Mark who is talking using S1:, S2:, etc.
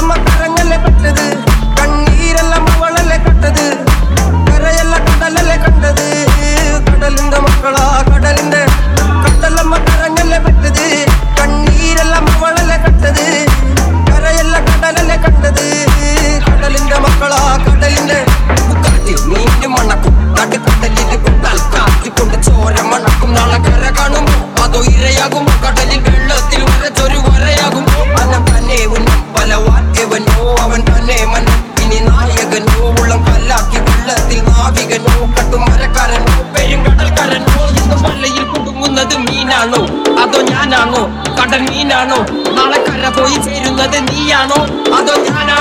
S1: കടലമ്മ കരഞ്ഞല്ലേ പെട്ടത് കണ്ണീരെല്ലാം അവളല്ലേ കട്ടത് കരയല്ല കടലല്ലേ കണ്ടത് കടലിന്റെ മക്കളാ കടലിന്റെ കടലമ്മ കരഞ്ഞല്ലേ പെട്ടത് കണ്ണീരെല്ലാം അവളല്ലേ കട്ടത് കരയല്ല കടലല്ലേ കണ്ടത് കടലിന്റെ മക്കളാ കടലിന്റെ കാറ്റിൽ നീണ്ട് മണക്കും നടുക്കടലിൽ കൊണ്ടാൽ കാറ്റിക്കൊണ്ട് ചോര മണക്കും നാളെ കര കാണുമോ അതോ ഇരയാകുമോ കടലിൽ വെള്ളത്തിൽ വരച്ചൊരു വരയാകുമോ അനം തന്നെ ഉന്നം പല വാക്യവനോ അവൻ തന്നെ മന ഇനി നായകനോ ഉള്ളം കല്ലാക്കി വെള്ളത്തിൽ നാവികനോ കട്ടുമരക്കാരനോ പെരുങ്കടൽക്കാരനോ ഇന്ന് വലയിൽ കുടുങ്ങുന്നത് മീനാണോ അതോ ഞാനാണോ കടൽ മീനാണോ നാളെ കര പോയി ചേരുന്നത് നീയാണോ അതോ ഞാനാണോ